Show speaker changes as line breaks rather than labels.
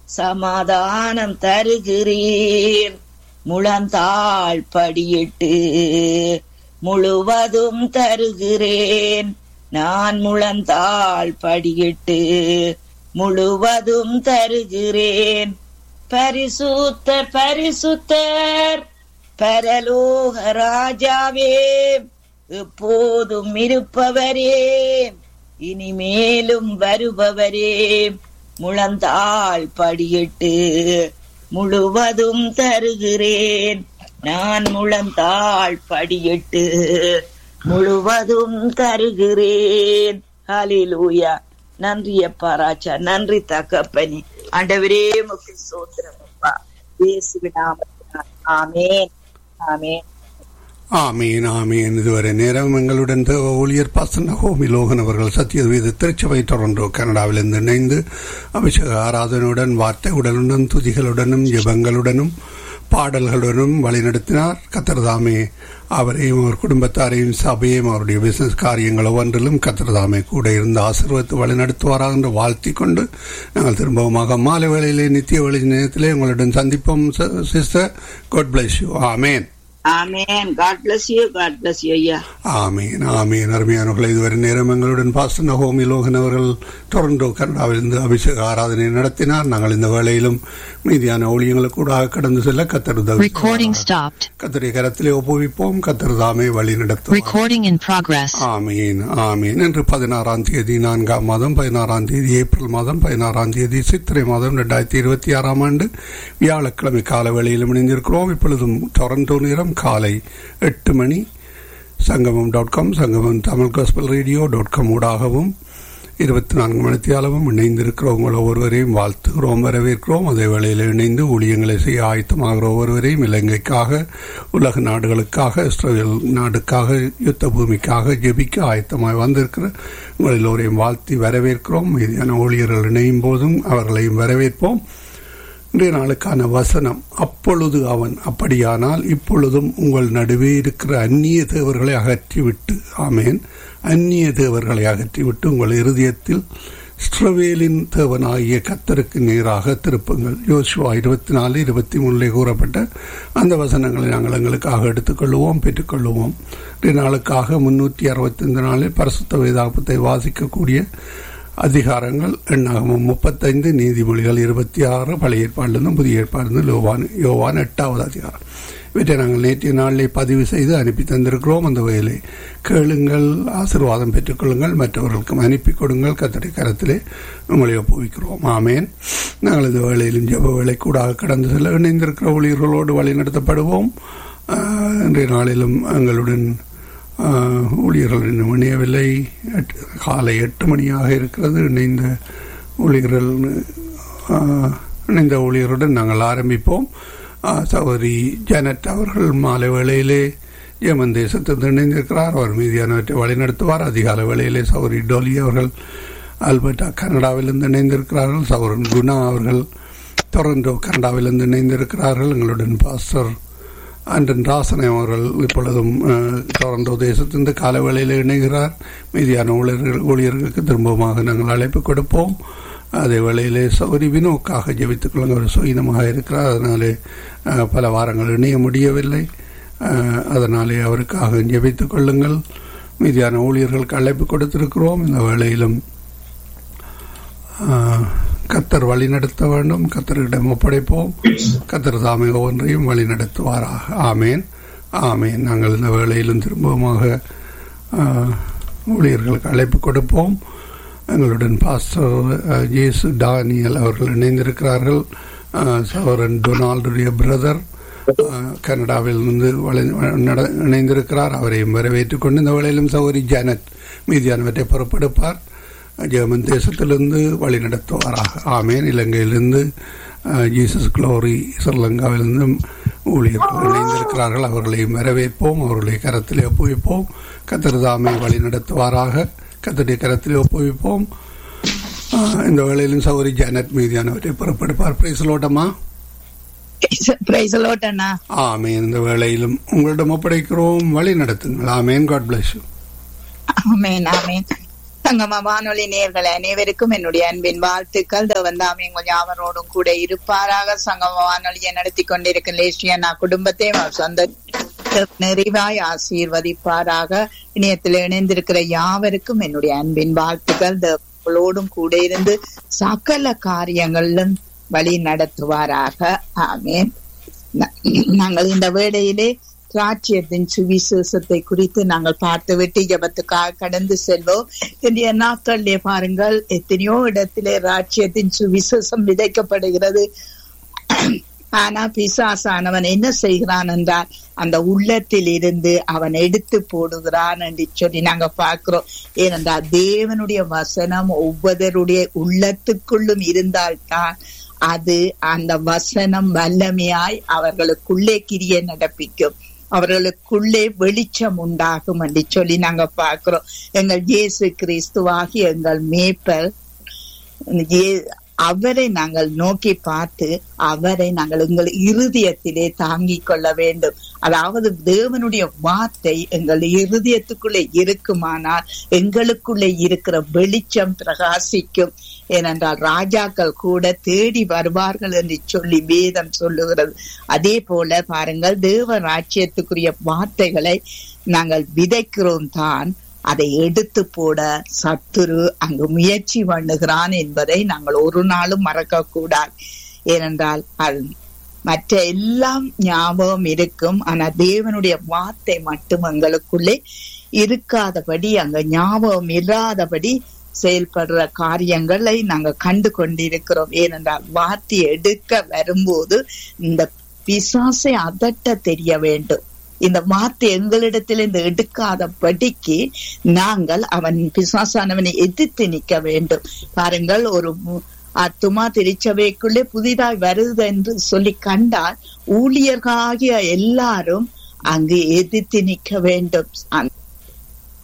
சமாதானம் தருகிறேன் முழந்தாள் படியிட்டு முழுவதும் தருகிறேன் நான் முழந்தாள் படியிட்டு முழுவதும் தருகிறேன் பரிசுத்தர் பரிசுத்தர் பரலோக ராஜாவே எப்போதும் இருப்பவரே இனிமேலும் வருபவரே முழந்தாள் படியிட்டு முழுவதும் தருகிறேன் நான் முழந்தாள் படியிட்டு முழுவதும் தருகிறேன் ஹalleluya நன்றி அப்பா ராஜா நன்றி தகப்பனே ஆண்டவரே முக்கு சோத்திரம் அப்பா இயேசுவின் நாமத்தினால் ஆமென் ஆமென்
ஆமீன் ஆமீன் இதுவரை நேரம் எங்களுடன் தேவ ஊழியர் பாசன ஹோமி லோகன் அவர்கள் சத்தியவேத திருச்சபை டொரண்டோ கனடாவிலிருந்து இணைந்து அபிஷேக ஆராதனையுடன் வார்த்தையுடனும் துதிகளுடனும் ஜெபங்களுடனும் பாடல்களுடனும் வழிநடத்தினார் கத்திரதாமே அவரையும் அவர் குடும்பத்தாரையும் சபையையும் அவருடைய பிசினஸ் காரியங்கள் ஒவ்வொன்றிலும் கத்திரதாமே கூட இருந்து ஆசீர்வத்து வழிநடத்துவாராக என்று வாழ்த்தி கொண்டு நாங்கள் திரும்பவுமாக மாலை வேளையிலே நித்திய வழி நேரத்திலே உங்களுடன் சந்திப்போம் sister God bless you amen
amen God bless you God bless you ஐயா
ஆமீன் ஆமீன் அருமையானவர்கள் இதுவரை நேரம் எங்களுடன் பாஸ்டர் நகோமி லோகன் அவர்கள் டொரண்டோ கனடாவிலிருந்து அபிஷேக ஆராதனை நடத்தினார் நாங்கள் இந்த வேளையிலும் மீதியான ஊழியங்களுக்கு கூட கடந்து செல்ல கத்தர்
Recording stopped.
கத்தருடைய கரத்திலே ஒப்புவிப்போம் கத்தர் தாமே வழி நடத்தும்
Recording in progress.
ஆமீன் ஆமீன் இன்று பதினாறாம் தேதி நான்காம் மாதம் பதினாறாம் தேதி ஏப்ரல் மாதம் பதினாறாம் தேதி சித்திரை மாதம் ரெண்டாயிரத்தி இருபத்தி ஆறாம் ஆண்டு வியாழக்கிழமை கால வேளையில் இணைந்திருக்கிறோம் இப்பொழுதும் டொரண்டோ நேரம் காலை எட்டு மணி சங்கமம் dot com Sangamam Tamil gospel radio dot com ஊடாகவும் இருபத்தி நான்கு மணித்தியாலமும் இணைந்திருக்கிறோம் உங்கள் ஒவ்வொருவரையும் வாழ்த்துகிறோம் வரவேற்கிறோம் அதே வேளையில் இணைந்து ஊழியங்களை செய்ய ஆயத்தமாகிற ஒவ்வொருவரையும் இலங்கைக்காக உலக நாடுகளுக்காக இஸ்ரேல் நாடுக்காக யுத்த பூமிக்காக ஜெபிக்க ஆயத்தமாய் வந்திருக்கிற உங்கள் எல்லோரையும் வாழ்த்தி வரவேற்கிறோம் மீதியான ஊழியர்கள் இணையும் போதும் அவர்களையும் வரவேற்போம் இன்றைய நாளுக்கான வசனம் அப்பொழுது அவன் அப்படியானால் இப்பொழுதும் உங்கள் நடுவே இருக்கிற அந்நிய தேவர்களை அகற்றிவிட்டு ஆமேன் அந்நிய தேவர்களை அகற்றிவிட்டு உங்கள் இருதயத்தில் ஸ்ட்ரவேலின் தேவனாகிய கத்தருக்கு நேராக திருப்புங்கள் யோசுவா இருபத்தி நாலு இருபத்தி மூணுலே கூறப்பட்ட அந்த வசனங்களை நாங்கள் எங்களுக்காக எடுத்துக்கொள்வோம் பெற்றுக்கொள்வோம் இன்றைய நாளுக்காக முன்னூற்றி அறுபத்தைந்து நாளில் பரிசுத்த வேதாபத்தை வாசிக்கக்கூடிய அதிகாரங்கள் எண்ணாகமும் முப்பத்தைந்து நீதிமொழிகள் இருபத்தி ஆறு பழைய ஏற்பாடுலேருந்து புதிய ஏற்பாடு யோவான் யோவான் எட்டாவது அதிகாரம் இவற்றை நாங்கள் நேற்றைய நாளிலே பதிவு செய்து அனுப்பி தந்திருக்கிறோம் அந்த வகையிலே கேளுங்கள் ஆசீர்வாதம் பெற்றுக்கொள்ளுங்கள் மற்றவர்களுக்கும் அனுப்பி கொடுங்கள் கத்தடை கரத்திலே உங்களை ஒப்புவிக்கிறோம் ஆமேன் நாங்கள் இந்த வேளையிலும் ஜெப வேலை கூட கடந்து செல்ல இணைந்திருக்கிற ஊழியர்களோடு வழிநடத்தப்படுவோம் ஆஹ், இன்றைய நாளிலும் எங்களுடன் ஆஹ், ஊழியர்கள் இன்னும் இணையவில்லை எட்டு- காலை எட்டு மணியாக இருக்கிறது இணைந்த ஊழியர்கள் ஆஹ், இணைந்த ஊழியருடன் நாங்கள் ஆரம்பிப்போம் ஆஹ், சகோதரி ஜானட் அவர்கள் மாலை வேளையிலே ஏமன் தேசத்தில் இணைந்திருக்கிறார் அவர் மீதியானவற்றை வழிநடத்துவார் அதிகாலை வேளையிலே சகோதரி டோலி அவர்கள் ஆல்பர்டா கனடாவிலிருந்து இணைந்திருக்கிறார்கள் சகோதரன் குணா அவர்கள் டொரண்டோ கனடாவிலிருந்து இணைந்திருக்கிறார்கள் எங்களுடன் பாஸ்டர் அண்டன் ராசனை அவர்கள் இப்பொழுதும் அஹ், டொரண்டோ தேசத்திலிருந்து காலவேளையில் இணைகிறார் மீதியான ஊழியர்கள் ஊழியர்களுக்கு திரும்பமாக நாங்கள் அழைப்பு கொடுப்போம் அதே வேளையிலே சௌரி வினோக்காக ஜெபித்துக் கொள்ளுங்க அவர் சுயினமாக இருக்கிறார் அதனாலே அஹ், பல வாரங்கள் இணைய முடியவில்லை அஹ், அதனாலே அவருக்காக ஜெபித்துக் கொள்ளுங்கள் மீதியான ஊழியர்களுக்கு அழைப்பு கொடுத்திருக்கிறோம் இந்த வேளையிலும் ஆஹ், கத்தர் வழி நடத்த வேண்டும் கத்தரிடம் ஒப்படைப்போம் கத்தர் தாமே ஒவ்வொன்றையும் வழி நடத்துவாராக ஆமேன் ஆமேன் நாங்கள் இந்த வேளையிலும் திரும்பவுமாக ஆஹ், ஊழியர்களுக்கு அழைப்பு கொடுப்போம் எங்களுடன் பாஸ்டர் அஹ், ஜேசு டானியல் அவர்கள் இணைந்திருக்கிறார்கள் அஹ், சகோதரன் டொனால்டுடைய பிரதர் கனடாவில் இருந்து வளை- நட- இணைந்திருக்கிறார் அவரையும் வரவேற்றுக் கொண்டு இந்த வேளையிலும் சகோதரி ஜானட் மீதியானவற்றை பொறுப்பெடுப்பார் ஜெர்மன் தேசத்திலிருந்து வழி நடத்துவாராக ஆமேன் இலங்கையிலிருந்து அஹ், ஜீசஸ் குளோரி ஸ்ரீலங்காவிலிருந்து ஊழியர்கள் இணைந்திருக்கிறார்கள் அவர்களையும் வரவேற்போம் அவர்களை கரத்திலே ஒப்புவிப்போம் கத்திரதாமை வழி நடத்துவாராக கத்தருடைய கரத்திலே ஒப்புவிப்போம் அஹ், இந்த வேளையிலும் சௌரி ஜானட் மீதியானவற்றை பொறுப்பெடுப்பார் பிரைசலோட்டமா
பிரைஸ் லார்ட் அண்ணா
ஆமேன் இந்த வேளையிலும் உங்களிடம் ஒப்படைக்கிறோம் வழி நடத்துங்கள் amen God bless you
amen amen சங்கம வானொலி நேர்கள் அனைவருக்கும் என்னுடைய அன்பின் வாழ்த்துக்கள் தேவன் தாமே உங்கள் யாவரோடும் கூட இருப்பாராக சங்கம வானொலியை நடத்தி கொண்டிருக்கும் லேசியா நான் குடும்பத்தையும் அவர் சொந்த நிறைவாய் ஆசீர்வதிப்பாராக இணையத்தில் இணைந்திருக்கிற யாவருக்கும் என்னுடைய அன்பின் வாழ்த்துக்கள் தேவங்களோடும் கூட இருந்து சகல காரியங்களிலும் வழி நடத்துவாராக ஆமேன் நா- நாங்கள் இந்த வேளையிலே ராஜ்யத்தின் சுவிசேஷத்தை குறித்து நாங்கள் பார்த்துவிட்டு ஜபத்துக்காக கடந்து செல்வோம் இன்றைய நாட்களிலே பாருங்கள் எத்தனையோ இடத்திலே ராஜ்யத்தின் சுவிசேஷம் விதைக்கப்படுகிறது ஆனா பிசாசானவன் என்ன செய்கிறான் என்றால் அந்த உள்ளத்தில் இருந்து அவன் எடுத்து போடுகிறான் என்று சொல்லி நாங்க பார்க்கிறோம் ஏனென்றால் தேவனுடைய வசனம் ஒவ்வொருவருடைய உள்ளத்துக்குள்ளும் இருந்தால்தான் அது அந்த வசனம் வல்லமையாய் அவர்களுக்குள்ளே கிரிய நடப்பிக்கும் அவர்களுக்குள்ளே வெளிச்சம் உண்டாகும் என்று சொல்லி நாங்க பார்க்கிறோம் எங்கள் இயேசு கிறிஸ்துவாகி எங்கள் மேய்ப்பர் ஏ- அவரை நாங்கள் நோக்கி பார்த்து அவரை நாங்கள் எங்கள் இருதயத்திலே தாங்கிக் கொள்ள வேண்டும் அதாவது தேவனுடைய வார்த்தை எங்கள் இருதயத்துக்குள்ளே இருக்குமானால் எங்களுக்குள்ளே இருக்கிற வெளிச்சம் பிரகாசிக்கும் ஏனென்றால் ராஜாக்கள் கூட தேடி வருவார்கள் என்று சொல்லி வேதம் சொல்லுகிறது அதே போல பாருங்கள் தேவ ராஜ்யத்துக்குரிய வார்த்தைகளை நாங்கள் விதைக்கிறோம் தான் அதை எடுத்து போட சத்துரு அங்கு முயற்சி பண்ணுகிறான் என்பதை நாங்கள் ஒரு நாளும் மறக்க கூடாது ஏனென்றால் அது மற்ற எல்லாம் ஞாபகம் இருக்கும் ஆனா தேவனுடைய வார்த்தை மட்டும் எங்களுக்குள்ளே இருக்காதபடி அங்க ஞாபகம் இல்லாதபடி செயல்படுற காரியங்களை நாங்க கண்டு கொண்டிருக்கிறோம் ஏனென்றால் வார்த்தை எடுக்க வரும்போது இந்த பிசாசை அதட்ட தெரிய வேண்டும் இந்த வார்த்தை எங்களிடத்திலிருந்து எடுக்காதபடிக்கு நாங்கள் அவன் பிசாசானவனை எதிர்த்து நிற்க வேண்டும் பாருங்கள் ஒரு மு- ஆத்துமா திருச்சபைக்குள்ளே புதிதாய் வருது என்று சொல்லி கண்டால் ஊழியர்களாகிய எல்லாரும் அங்கு எதிர்த்து நிற்க வேண்டும் அந்த